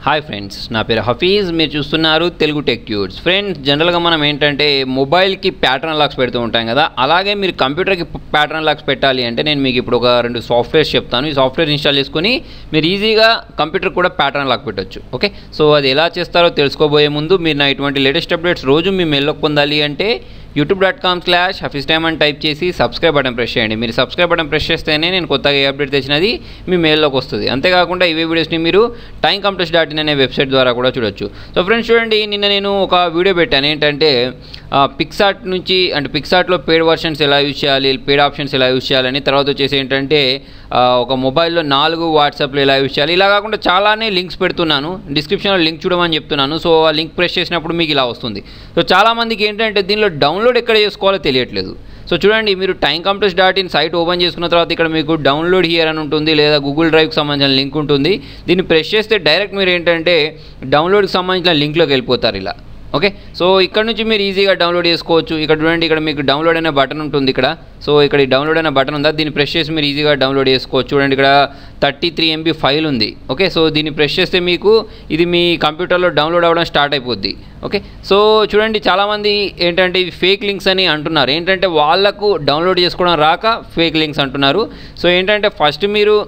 hi friends నా పేరు హఫీజ్ మీరు చూస్తున్నారు తెలుగు టెక్ ట్యూడ్స్ ఫ్రెండ్స్ జనరల్గా మనం ఏంటంటే మొబైల్కి ప్యాటర్న్ లాక్స్ పెడుతూ ఉంటాం కదా అలాగే మీరు కంప్యూటర్కి ప్యాటర్న్ లాక్స్ పెట్టాలి అంటే నేను మీకు ఇప్పుడు ఒక రెండు సాఫ్ట్వేర్స్ చెప్తాను ఈ సాఫ్ట్వేర్ ఇన్స్టాల్ చేసుకుని మీరు ఈజీగా కంప్యూటర్ కూడా ప్యాటర్న్ లాక్ పెట్టొచ్చు ఓకే సో అది ఎలా చేస్తారో తెలుసుకోబోయే ముందు మీరు నా ఇటువంటి లేటెస్ట్ అప్డేట్స్ రోజు మీ మెయిల్లోకి పొందాలి అంటే YouTube dot com slash Hafeez time అని టైప్ చేసి సబ్స్క్రైబ్ బటన్ ప్రెస్ చేయండి మీరు సబ్స్క్రైబ్ బటన్ ప్రెస్ చేస్తేనే నేను కొత్తగా ఏ అప్డేట్ తెచ్చినది మీ మెయిల్లోకి వస్తుంది అంతేకాకుండా ఇవే వీడియోస్ని మీరు టైం కంప్యూటర్స్ డాట్ ఇన్ అనే వెబ్సైట్ ద్వారా కూడా చూడొచ్చు సో ఫ్రెండ్స్ చూడండి నిన్న నేను ఒక వీడియో పెట్టాను ఏంటంటే పిక్సార్ట్ నుంచి అంటే పిక్సార్ట్లో పేడ్ వర్షన్స్ ఎలా యూజ్ చేయాలి పేడ్ ఆప్షన్స్ ఎలా యూజ్ చేయాలని తర్వాత వచ్చేసి ఏంటంటే ఆ, ఒక మొబైల్లో నాలుగు వాట్సాప్లో ఎలా యూజ్ చేయాలి ఇలా కాకుండా చాలానే లింక్స్ పెడుతున్నాను డిస్క్రిప్షన్లో లింక్ చూడమని చెప్తున్నాను సో ఆ లింక్ ప్రెస్ చేసినప్పుడు మీకు ఇలా వస్తుంది సో చాలామందికి ఏంటంటే దీనిలో డౌన్లోడ్ ఎక్కడ చేసుకోవాలో తెలియట్లేదు సో చూడండి మీరు time computers dot in site open చేసుకున్న తర్వాత ఇక్కడ మీకు డౌన్లోడ్ హియర్ అని ఉంటుంది లేదా గూగుల్ డ్రైవ్కి సంబంధించిన లింక్ ఉంటుంది దీన్ని ప్రెస్ చేస్తే డైరెక్ట్ మీరు ఏంటంటే డౌన్లోడ్కి సంబంధించిన లింక్లోకి వెళ్ళిపోతారు ఇలా ఓకే సో ఇక్కడ నుంచి మీరు ఈజీగా డౌన్లోడ్ చేసుకోవచ్చు ఇక్కడ చూడండి ఇక్కడ మీకు డౌన్లోడ్ అనే బటన్ ఉంటుంది ఇక్కడ సో ఇక్కడ ఈ డౌన్లోడ్ అనే బటన్ ఉందా దీన్ని ప్రెస్ చేసి మీరు ఈజీగా డౌన్లోడ్ చేసుకోవచ్చు చూడండి ఇక్కడ థర్టీ త్రీ ఎంబీ ఫైల్ ఉంది ఓకే సో దీన్ని ప్రెస్ చేస్తే మీకు ఇది మీ కంప్యూటర్లో డౌన్లోడ్ అవ్వడం స్టార్ట్ అయిపోద్ది ఓకే సో చూడండి చాలామంది ఏంటంటే ఇవి ఫేక్ లింక్స్ అని అంటున్నారు ఏంటంటే వాళ్ళకు డౌన్లోడ్ చేసుకోవడం రాక ఫేక్ లింక్స్ అంటున్నారు సో ఏంటంటే ఫస్ట్ మీరు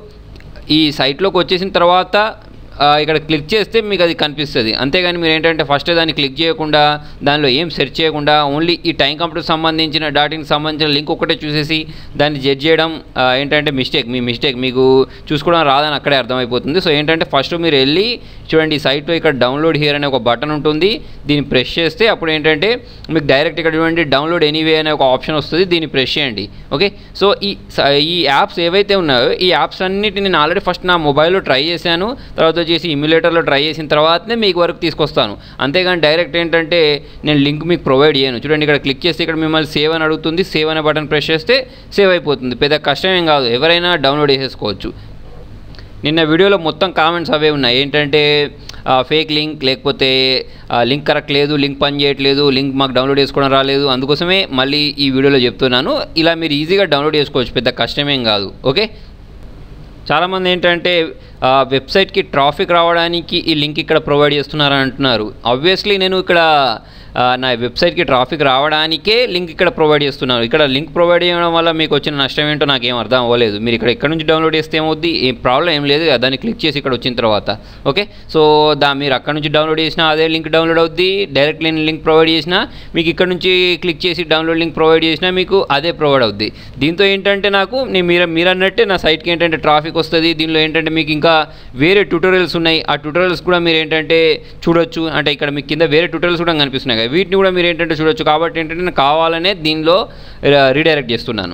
ఈ సైట్లోకి వచ్చేసిన తర్వాత ఆ, ఇక్కడ క్లిక్ చేస్తే మీకు అది కనిపిస్తుంది అంతేగాని మీరు ఏంటంటే ఫస్ట్ దాన్ని క్లిక్ చేయకుండా దానిలో ఏం సెర్చ్ చేయకుండా ఓన్లీ ఈ టైం కంప్యూటర్ సంబంధించిన డాటింగ్కి సంబంధించిన లింక్ ఒకటే చూసేసి దాన్ని జడ్జ్ చేయడం ఆ, ఏంటంటే మిస్టేక్ మీ మిస్టేక్ మీకు చూసుకోవడం రాదని అక్కడే అర్థమైపోతుంది సో ఏంటంటే ఫస్ట్ మీరు వెళ్ళి చూడండి ఈ సైట్లో ఇక్కడ డౌన్లోడ్ హియర్ అనే ఒక బటన్ ఉంటుంది దీన్ని ప్రెస్ చేస్తే అప్పుడు ఏంటంటే మీకు డైరెక్ట్ ఇక్కడ చూడండి డౌన్లోడ్ ఎనీవే అనే ఒక ఆప్షన్ వస్తుంది దీన్ని ప్రెస్ చేయండి ఓకే సో ఈ స- ఈ యాప్స్ ఏవైతే ఉన్నాయో ఈ యాప్స్ అన్నిటిని నేను ఆల్రెడీ ఫస్ట్ నా మొబైల్లో ట్రై చేశాను తర్వాత వచ్చేసి ఇమ్యులేటర్లో ట్రై చేసిన తర్వాతనే మీకు వరకు తీసుకొస్తాను అంతేగాని డైరెక్ట్ ఏంటంటే నేను లింక్ మీకు ప్రొవైడ్ చేయను చూడండి ఇక్కడ క్లిక్ చేస్తే ఇక్కడ మిమ్మల్ని సేవ్ అని అడుగుతుంది సేవ్ అనే బటన్ ప్రెస్ చేస్తే సేవ్ అయిపోతుంది పెద్ద కష్టం ఏం కాదు ఎవరైనా డౌన్లోడ్ చేసేసుకోవచ్చు నిన్న వీడియోలో మొత్తం కామెంట్స్ అవే ఉన్నాయి ఏంటంటే ఫేక్ లింక్ లేకపోతే లింక్ కరెక్ట్ లేదు లింక్ పని చేయట్లేదు లింక్ మాకు డౌన్లోడ్ చేసుకోవడం రాలేదు అందుకోసమే మళ్ళీ ఈ వీడియోలో చెప్తున్నాను ఇలా మీరు ఈజీగా డౌన్లోడ్ చేసుకోవచ్చు పెద్ద కష్టమేం కాదు ఓకే చాలామంది ఏంటంటే ఆ, వెబ్సైట్కి ట్రాఫిక్ రావడానికి ఈ లింక్ ఇక్కడ ప్రొవైడ్ చేస్తున్నారని అంటున్నారు ఆబ్వియస్లీ నేను ఇక్కడ ఆ, నా వెబ్సైట్కి ట్రాఫిక్ రావడానికే లింక్ ఇక్కడ ప్రొవైడ్ చేస్తున్నాను ఇక్కడ లింక్ ప్రొవైడ్ చేయడం వల్ల మీకు వచ్చిన నష్టం ఏంటో నాకు ఏం అర్థం అవ్వలేదు మీరు ఇక్కడ ఎక్కడ నుంచి డౌన్లోడ్ చేస్తే ఏమవుద్ది ఏం ప్రాబ్లం ఏం లేదు దాన్ని క్లిక్ చేసి ఇక్కడ వచ్చిన తర్వాత ఓకే సో దా మీరు అక్కడ నుంచి డౌన్లోడ్ చేసినా అదే లింక్ డౌన్లోడ్ అవుద్ది డైరెక్ట్ నేను లింక్ ప్రొవైడ్ చేసినా మీకు ఇక్కడ నుంచి క్లిక్ చేసి డౌన్లోడ్ లింక్ ప్రొవైడ్ చేసినా మీకు అదే ప్రొవైడ్ అవుద్ది దీంతో ఏంటంటే నాకు నేను మీరు మీరు అన్నట్టే నా సైట్కి ఏంటంటే ట్రాఫిక్ వస్తుంది దీనిలో ఏంటంటే మీకు ఇంకా వేరే ట్యూటోరియల్స్ ఉన్నాయి ఆ ట్యూటోరియల్స్ కూడా మీరు ఏంటంటే చూడొచ్చు అంటే ఇక్కడ మీకు కింద వేరే ట్యూటోరియల్స్ కూడా కనిపిస్తున్నాయి కదా వీటిని కూడా మీరు ఏంటంటే చూడొచ్చు కాబట్టి ఏంటంటే నేను కావాలనే దీనిలో రీడైరెక్ట్ చేస్తున్నాను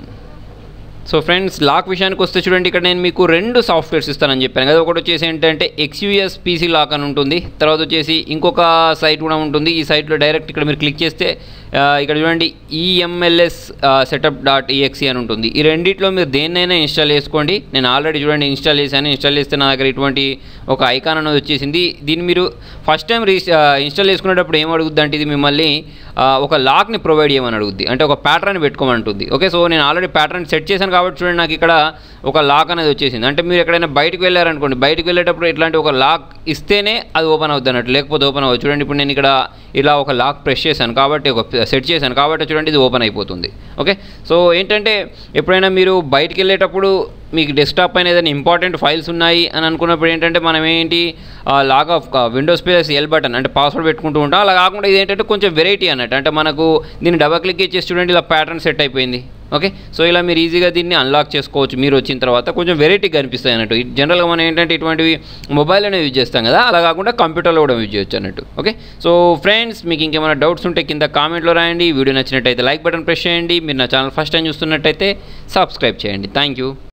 సో ఫ్రెండ్స్ లాక్ విషయానికి వస్తే చూడండి ఇక్కడ నేను మీకు రెండు సాఫ్ట్వేర్స్ ఇస్తానని చెప్పాను కదా ఒకటి వచ్చేసి ఏంటంటే ఎక్స్యూఎస్ పీసీ లాక్ అని ఉంటుంది తర్వాత వచ్చేసి ఇంకొక సైట్ కూడా ఉంటుంది ఈ సైట్లో డైరెక్ట్ ఇక్కడ మీరు క్లిక్ చేస్తే ఆ, ఇక్కడ చూడండి ఈఎంఎల్ఎస్ సెటప్ డాట్ ఈఎక్సీ అని ఉంటుంది ఈ రెండిట్లో మీరు దేన్నైనా ఇన్స్టాల్ చేసుకోండి నేను ఆల్రెడీ చూడండి ఇన్స్టాల్ చేశాను ఇన్స్టాల్ చేస్తే నా దగ్గర ఇటువంటి ఒక ఐకాన్ అనేది వచ్చేసింది దీన్ని మీరు ఫస్ట్ టైం రీ ఇన్స్టాల్ చేసుకునేటప్పుడు ఏం అడుగుద్ది అంటే ఇది మిమ్మల్ని ఆ, ఒక లాక్ని ప్రొవైడ్ చేయమని అడుగుద్ది అంటే ఒక ప్యాటర్న్ పెట్టుకోమంటుంది ఓకే సో నేను ఆల్రెడీ ప్యాటర్న్ సెట్ చేశాను కాబట్టి చూడండి నాకు ఇక్కడ ఒక లాక్ అనేది వచ్చేసింది అంటే మీరు ఎక్కడైనా బయటకు వెళ్ళారనుకోండి బయటకు వెళ్ళేటప్పుడు ఇట్లాంటి ఒక లాక్ ఇస్తేనే అది ఓపెన్ అవుద్ది అన్నట్టు లేకపోతే ఓపెన్ అవ్వదు చూడండి ఇప్పుడు నేను ఇక్కడ ఇలా ఒక లాక్ ప్రెస్ చేశాను కాబట్టి ఒక సెట్ చేశాను కాబట్టి చూడండి ఇది ఓపెన్ అయిపోతుంది ఓకే సో ఏంటంటే ఎప్పుడైనా మీరు బయటికి వెళ్ళేటప్పుడు మీకు డెస్క్టాప్ పైన ఏదైనా ఇంపార్టెంట్ ఫైల్స్ ఉన్నాయి అని అనుకున్నప్పుడు ఏంటంటే మనం ఏంటి log off windows plus L button అంటే పాస్వర్డ్ పెట్టుకుంటూ ఉంటాం అలా కాకుండా ఇది ఏంటంటే కొంచెం వెరైటీ అన్నట్టు అంటే మనకు దీన్ని డబల్ క్లిక్ చేసి చూడండి ఇలా ప్యాటర్న్ సెట్ అయిపోయింది ఓకే సో ఇలా మీరు ఈజీగా దీన్ని అన్లాక్ చేసుకోవచ్చు మీరు వచ్చిన తర్వాత కొంచెం వెరైటీగా కనిపిస్తాయి అన్నట్టు జనరల్గా మనం ఏంటంటే ఇటువంటివి మొబైల్లోనే యూజ్ చేస్తాం కదా అలా కాకుండా కంప్యూటర్లో కూడా యూజ్ చేయొచ్చు అన్నట్టు ఓకే సో ఫ్రెండ్స్ మీకు ఇంకేమైనా డౌట్స్ ఉంటే కింద కామెంట్లో రాయండి వీడియో నచ్చినట్టయితే లైక్ బటన్ ప్రెస్ చేయండి మీరు నా ఛానల్ ఫస్ట్ టైం చూస్తున్నట్టయితే సబ్స్క్రైబ్ చేయండి థ్యాంక్ యూ